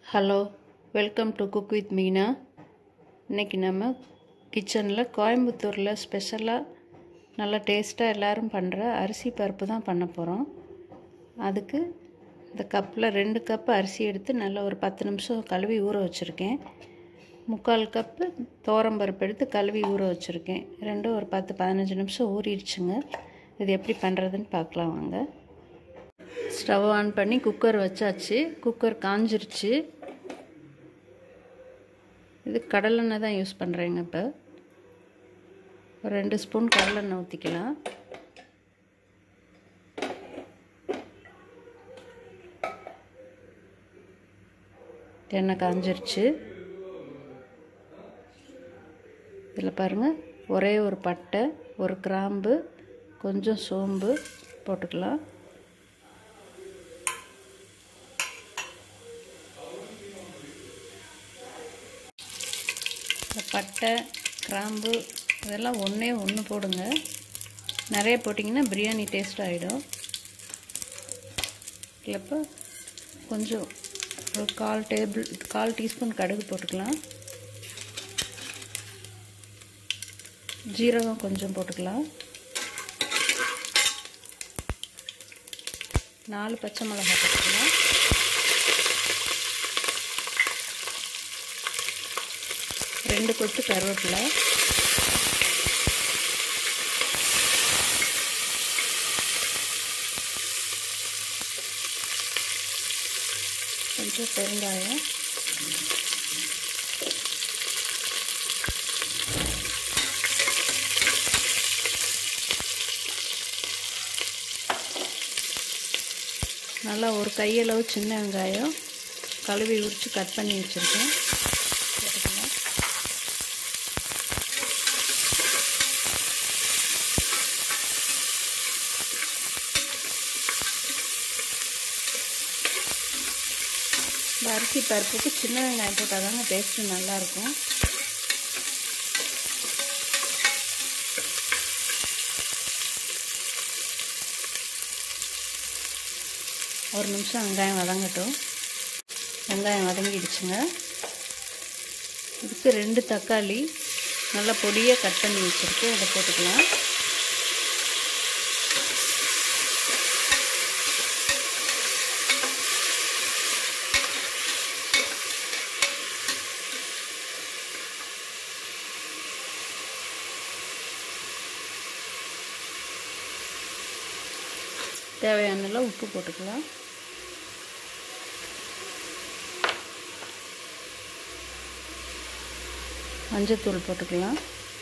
hello welcome to cook with Meena இன்றைக்கி நம்ம கிச்சனில் கோயம்புத்தூரில் ஸ்பெஷலாக நல்லா டேஸ்ட்டாக எல்லோரும் பண்ணுற அரிசி பருப்பு தான் பண்ண போகிறோம் அதுக்கு இந்த கப்பில் ரெண்டு கப்பு அரிசி எடுத்து நல்லா ஒரு பத்து நிமிஷம் கழுவி ஊற வச்சுருக்கேன் முக்கால் கப்பு பருப்பு எடுத்து கழுவி ஊற வச்சுருக்கேன் ரெண்டும் ஒரு பத்து பதினஞ்சு நிமிஷம் ஊறிடுச்சுங்க இது எப்படி பண்ணுறதுன்னு பார்க்கலாம் வாங்க ஸ்டவ் ஆன் பண்ணி குக்கர் வச்சாச்சு குக்கர் காஞ்சிருச்சு இது கடலெண்ணெய் தான் யூஸ் பண்ணுறேங்க இப்போ ஒரு ரெண்டு ஸ்பூன் கடலெண்ணெய் ஊற்றிக்கலாம் எண்ணெய் காஞ்சிருச்சு இதில் பாருங்கள் ஒரே ஒரு பட்டை ஒரு கிராம்பு கொஞ்சம் சோம்பு போட்டுக்கலாம் இந்த பட்டை கிராம்பு இதெல்லாம் ஒன்றே ஒன்று போடுங்க நிறைய போட்டிங்கன்னா பிரியாணி டேஸ்ட் ஆகிடும் இப்போ கொஞ்சம் ஒரு கால் டேபிள் கால் டீஸ்பூன் கடுகு போட்டுக்கலாம் ஜீரகம் கொஞ்சம் போட்டுக்கலாம் நாலு பச்சை மிளகாய் போட்டுக்கலாம் ரெண்டு கொத்து கருவேப்பிலை கொஞ்சம் பெருங்காயம் நல்லா ஒரு கையளவு சின்ன வெங்காயம் கழுவி உரித்து கட் பண்ணி வச்சுருக்கேன் போட்டுக்கலாம் இந்த அரிசி பருப்புக்கு சின்ன வெங்காயம் போட்டால் தாங்க டேஸ்ட்டு நல்லாயிருக்கும் ஒரு நிமிஷம் வெங்காயம் வதங்கட்டும் வெங்காயம் வதங்கிடுச்சுங்க இதுக்கு ரெண்டு தக்காளி நல்லா பொடியாக கட் பண்ணி வச்சுருக்கு அதை போட்டுக்கலாம் தேவையான உப்பு போட்டுக்கலாம் மஞ்சத்தூள் போட்டுக்கலாம்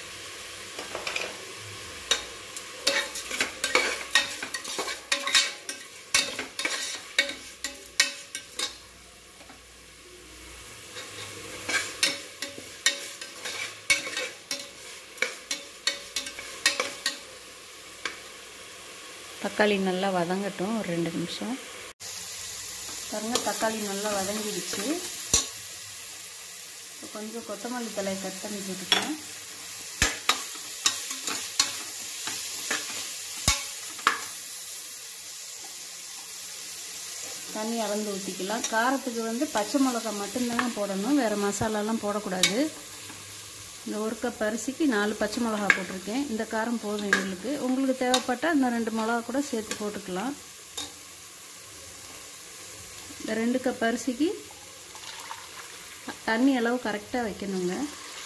தக்காளி நல்லா வதங்கட்டும் ஒரு ரெண்டு நிமிஷம் பாருங்கள் தக்காளி நல்லா வதங்கிடுச்சு கொஞ்சம் கொத்தமல்லி தலையை கட் பண்ணி போட்டுக்கலாம் தண்ணி அளந்து ஊற்றிக்கலாம் காரத்துக்கு வந்து பச்சை மிளகா மட்டும்தாங்க போடணும் வேறு மசாலாலாம் போடக்கூடாது இந்த ஒரு கப் அரிசிக்கு நாலு பச்சை மிளகா போட்டிருக்கேன் இந்த காரம் போதும் எங்களுக்கு உங்களுக்கு தேவைப்பட்டால் இந்த ரெண்டு மிளகா கூட சேர்த்து போட்டுக்கலாம் இந்த ரெண்டு கப் அரிசிக்கு தண்ணி அளவு கரெக்டாக வைக்கணுங்க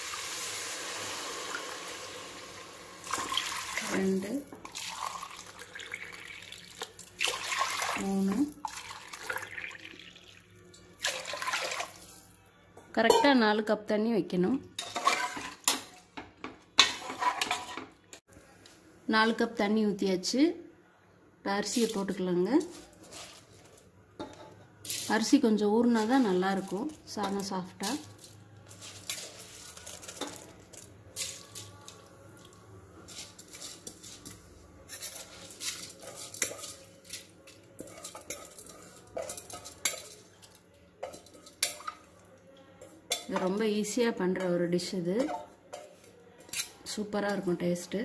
ரெண்டு மூணு கரெக்டாக நாலு கப் தண்ணி வைக்கணும் நாலு கப் தண்ணி ஊற்றியாச்சு இப்போ அரிசியை போட்டுக்கலாங்க அரிசி கொஞ்சம் ஊறினா தான் நல்லாயிருக்கும் சாதம் சாஃப்டாக இது ரொம்ப ஈஸியாக பண்ணுற ஒரு டிஷ் இது சூப்பராக இருக்கும் டேஸ்ட்டு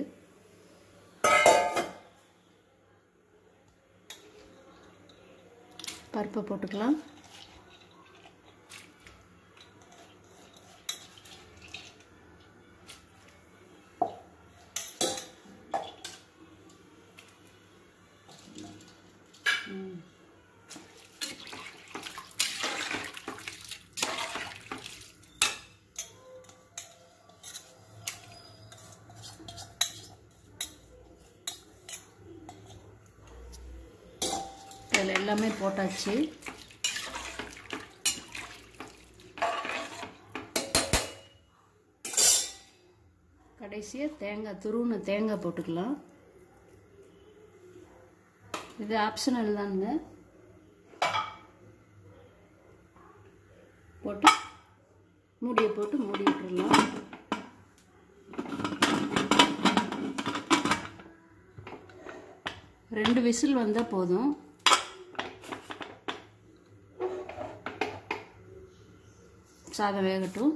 பருப்பை போட்டுக்கலாம் எல்லாமே போட்டாச்சு கடைசியாக தேங்காய் துருவின தேங்காய் போட்டுக்கலாம் இது ஆப்ஷனல் தாங்க போட்டு மூடியை போட்டு மூடி விட்டுடலாம் ரெண்டு விசில் வந்தால் போதும் சாதம் வேகட்டும்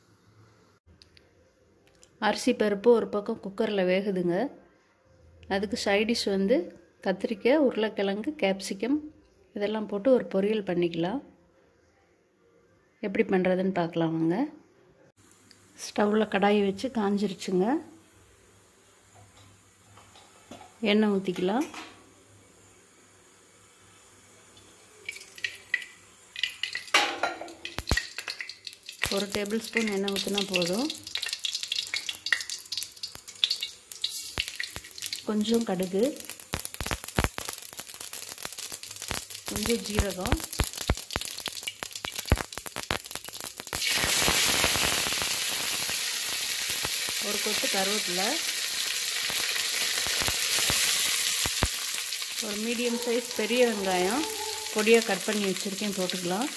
அரிசி பருப்பு ஒரு பக்கம் குக்கரில் வேகுதுங்க அதுக்கு சைடிஷ் வந்து கத்திரிக்காய் உருளைக்கிழங்கு கேப்சிகம் இதெல்லாம் போட்டு ஒரு பொரியல் பண்ணிக்கலாம் எப்படி பண்ணுறதுன்னு பார்க்கலாம் வாங்க ஸ்டவ்வில் கடாயை வச்சு காஞ்சிருச்சுங்க எண்ணெய் ஊற்றிக்கலாம் ஒரு டேபிள் ஸ்பூன் எண்ணெய் ஊற்றினா போதும் கொஞ்சம் கடுகு கொஞ்சம் ஜீரகம் ஒரு கொத்து கருவேப்பிலை ஒரு மீடியம் சைஸ் பெரிய வெங்காயம் பொடியாக கட் பண்ணி வச்சுருக்கேன் போட்டுக்கலாம்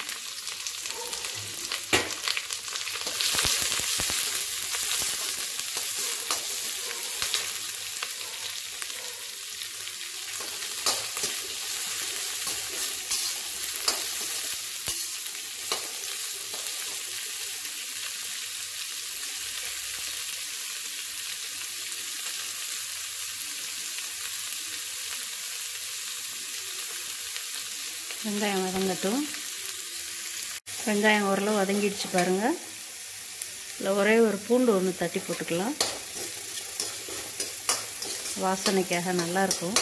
வெங்காயம் வதங்கட்டும் வெங்காயம் ஓரளவு வதங்கிடுச்சு பாருங்கள் இல்லை ஒரே ஒரு பூண்டு ஒன்று தட்டி போட்டுக்கலாம் வாசனைக்காக நல்லாயிருக்கும்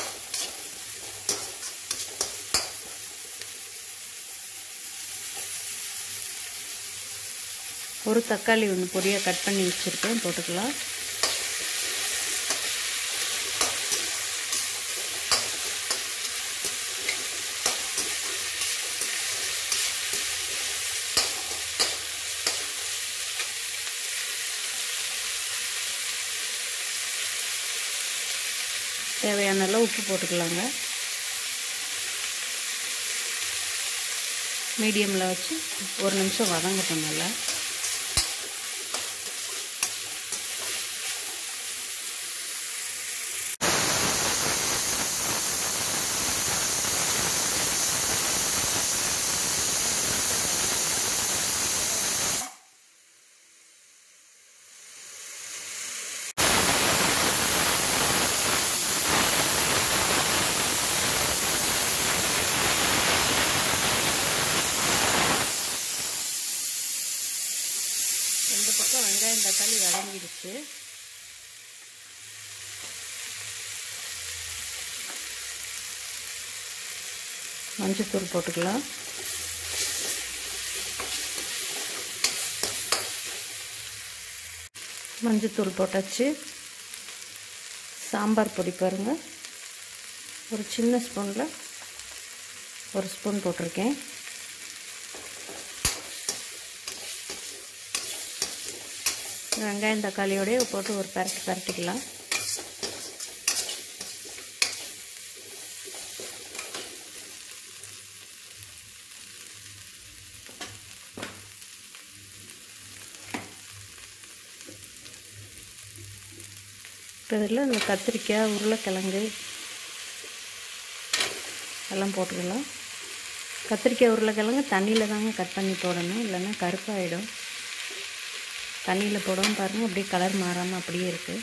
ஒரு தக்காளி ஒன்று பொடியாக கட் பண்ணி வச்சுருக்கேன் போட்டுக்கலாம் தேவையான அளவு உப்பு போட்டுக்கலாங்க மீடியமில் வச்சு ஒரு நிமிஷம் வதங்கட்டும் நல்லா ரெண்டு பக்கம் வெங்காயம் தக்காளி வதங்கிடுச்சு மஞ்சத்தூள் போட்டுக்கலாம் மஞ்சத்தூள் போட்டாச்சு சாம்பார் பொடி பாருங்கள் ஒரு சின்ன ஸ்பூனில் ஒரு ஸ்பூன் போட்டிருக்கேன் வெங்காயம் தக்காளியோடய போட்டு ஒரு பரட்டு பரட்டிக்கலாம் இப்போ இதில் இந்த கத்திரிக்காய் உருளைக்கிழங்கு எல்லாம் போட்டுக்கலாம் கத்திரிக்காய் உருளைக்கிழங்கு தண்ணியில் தாங்க கட் பண்ணி போடணும் இல்லைன்னா கருப்பாயிடும் தண்ணியில் போடவும் பாருங்கள் அப்படியே கலர் மாறாமல் அப்படியே இருக்குது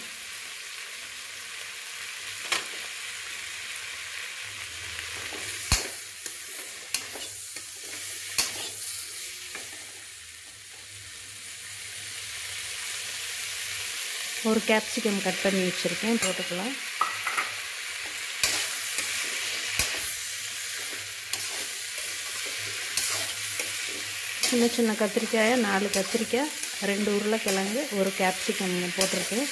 ஒரு கேப்சிகம் கட் பண்ணி வச்சுருக்கேன் போட்டுக்கலாம் சின்ன சின்ன கத்திரிக்காயை நாலு கத்திரிக்காய் ரெண்டு உருளைக்கிழங்கு ஒரு கேப்சிகம் போட்டிருக்கேன்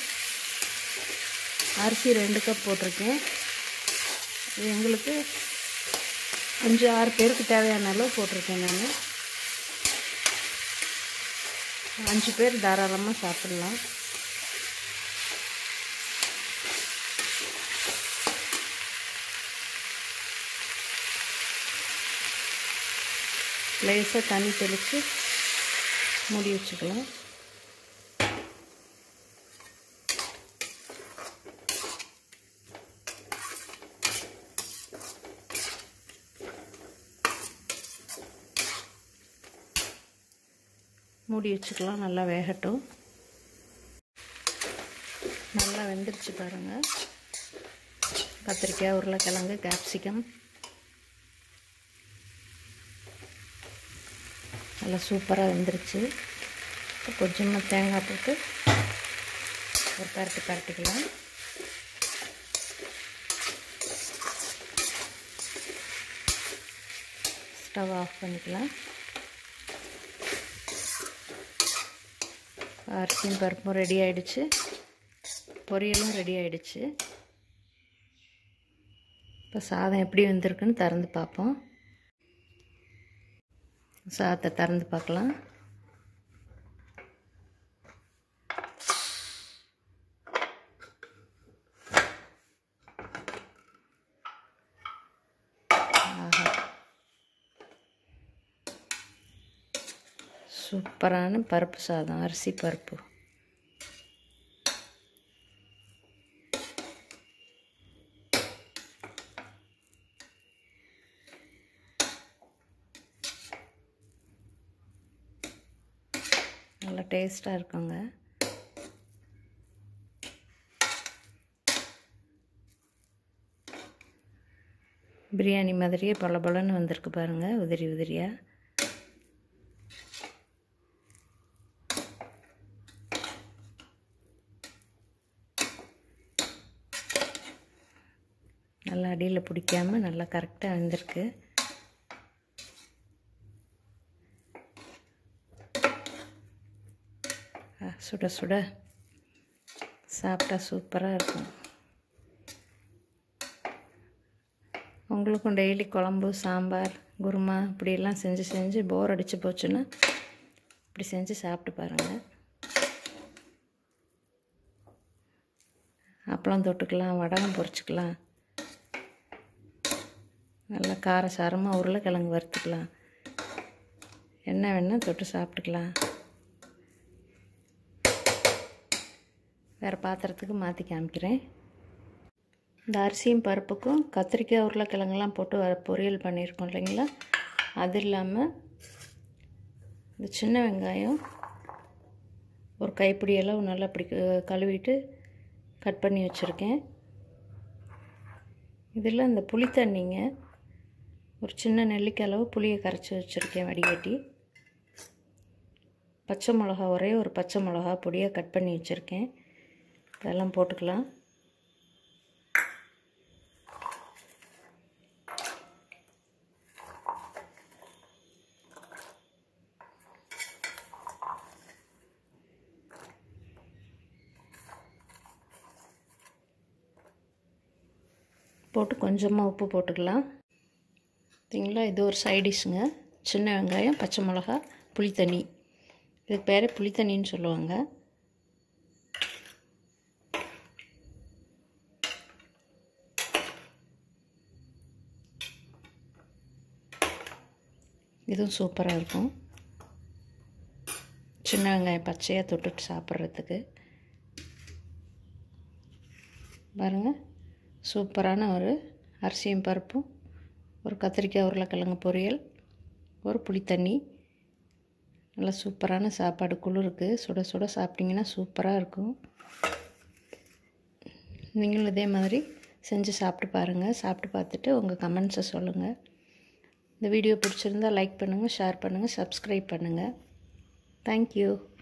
அரிசி ரெண்டு கப் போட்டிருக்கேன் இது எங்களுக்கு அஞ்சு ஆறு பேருக்கு தேவையான அளவு போட்டிருக்கேன் நான் அஞ்சு பேர் தாராளமாக சாப்பிட்லாம் லேசாக தண்ணி தெளித்து மூடி வச்சுக்கலாம் மூடி வச்சுக்கலாம் நல்லா வேகட்டும் நல்லா வெந்துருச்சு பாருங்கள் கத்திரிக்காய் உருளைக்கிழங்கு கேப்சிகம் நல்லா சூப்பராக வெந்துருச்சு இப்போ கொஞ்சமாக தேங்காய் போட்டு ஒரு பரட்டு பரட்டிக்கலாம் ஸ்டவ் ஆஃப் பண்ணிக்கலாம் அரிசியும் பருப்பும் ரெடி ஆகிடுச்சு பொரியலும் ரெடி ஆகிடுச்சு இப்போ சாதம் எப்படி வந்திருக்குன்னு திறந்து பார்ப்போம் சாதத்தை திறந்து பார்க்கலாம் சூப்பரான பருப்பு சாதம் அரிசி பருப்பு நல்லா டேஸ்ட்டாக இருக்குங்க பிரியாணி மாதிரியே பல பலன்னு வந்திருக்கு பாருங்கள் உதிரி உதிரியாக நல்லா அடியில் பிடிக்காமல் நல்லா கரெக்டாக வந்திருக்கு சுட சுட சாப்பிட்டா சூப்பராக இருக்கும் உங்களுக்கும் டெய்லி குழம்பு சாம்பார் குருமா இப்படியெல்லாம் செஞ்சு செஞ்சு போர் அடித்து போச்சுன்னா இப்படி செஞ்சு சாப்பிட்டு பாருங்கள் அப்பளம் தொட்டுக்கலாம் வடகம் பொரிச்சிக்கலாம் நல்லா காரசாரமாக உருளைக்கிழங்கு வறுத்துக்கலாம் என்ன வேணால் தொட்டு சாப்பிட்டுக்கலாம் வேறு பாத்திரத்துக்கு மாற்றி காமிக்கிறேன் இந்த அரிசியும் பருப்புக்கும் கத்திரிக்காய் உருளைக்கிழங்கெல்லாம் போட்டு பொரியல் பண்ணியிருக்கோம் இல்லைங்களா அது இல்லாமல் இந்த சின்ன வெங்காயம் ஒரு கைப்பிடி அளவு நல்லா இப்படி கழுவிட்டு கட் பண்ணி வச்சுருக்கேன் இதில் இந்த புளி தண்ணிங்க ஒரு சின்ன நெல்லிக்காய் அளவு புளியை கரைச்சி வச்சுருக்கேன் வடிகட்டி பச்சை மிளகா ஒரே ஒரு பச்சை மிளகா பொடியாக கட் பண்ணி வச்சுருக்கேன் இதெல்லாம் போட்டுக்கலாம் போட்டு கொஞ்சமாக உப்பு போட்டுக்கலாம் பார்த்தீங்களா இது ஒரு சைடிஷ்ங்க சின்ன வெங்காயம் பச்சை மிளகா புளித்தண்ணி இதுக்கு பேரே புளித்தண்ணின்னு சொல்லுவாங்க இதுவும் சூப்பராக இருக்கும் சின்ன வெங்காயம் பச்சையாக தொட்டுட்டு சாப்பிட்றதுக்கு பாருங்கள் சூப்பரான ஒரு அரிசியும் பருப்பும் ஒரு கத்திரிக்காய் உருளைக்கிழங்கு பொரியல் ஒரு புளித்தண்ணி நல்லா சூப்பரான சாப்பாடு குளிருக்கு சுட சுட சாப்பிட்டிங்கன்னா சூப்பராக இருக்கும் நீங்களும் இதே மாதிரி செஞ்சு சாப்பிட்டு பாருங்கள் சாப்பிட்டு பார்த்துட்டு உங்கள் கமெண்ட்ஸை சொல்லுங்கள் இந்த வீடியோ பிடிச்சிருந்தால் லைக் பண்ணுங்கள் ஷேர் பண்ணுங்கள் சப்ஸ்கிரைப் பண்ணுங்கள் தேங்க்யூ